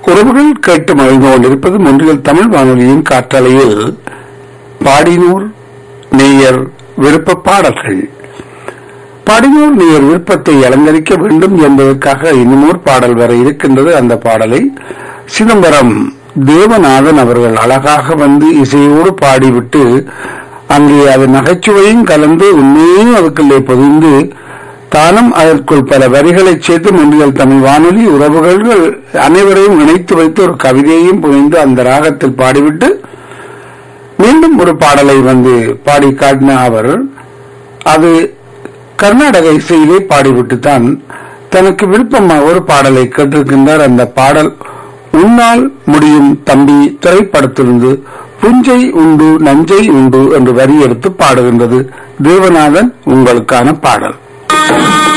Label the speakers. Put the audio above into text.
Speaker 1: உறவுகள் கேட்டு மகிழ்ந்து கொண்டிருப்பது முன்றியல் தமிழ் வானொலியின் காற்றலையில் பாடினூர் நேயர் விருப்ப பாடல்கள் பாடினூர் நேயர் விருப்பத்தை அலங்கரிக்க வேண்டும் என்பதற்காக இன்னுமோர் பாடல் வர இருக்கின்றது அந்த பாடலை சிதம்பரம் தேவநாதன் அவர்கள் அழகாக வந்து இசையோடு பாடிவிட்டு அங்கே அது நகைச்சுவையும் கலந்து உண்மையும் அதுக்குள்ளே பொதிந்து தானும் அதற்குள் பல வரிகளை சேர்த்து முன்றியல் தமிழ் வானொலி உறவுகள் அனைவரையும் இணைத்து வைத்து ஒரு கவிதையையும் புரிந்து அந்த ராகத்தில் பாடிவிட்டு மீண்டும் ஒரு பாடலை வந்து பாடி காட்டின அவர் அது கர்நாடக இசையிலே பாடிவிட்டு தான் தனக்கு விருப்பமாக ஒரு பாடலை கேட்டிருக்கின்றார் அந்த பாடல் உன்னால் முடியும் தம்பி திரைப்படத்திலிருந்து புஞ்சை உண்டு நஞ்சை உண்டு என்று வரி எடுத்து பாடுகின்றது தேவநாதன் உங்களுக்கான பாடல்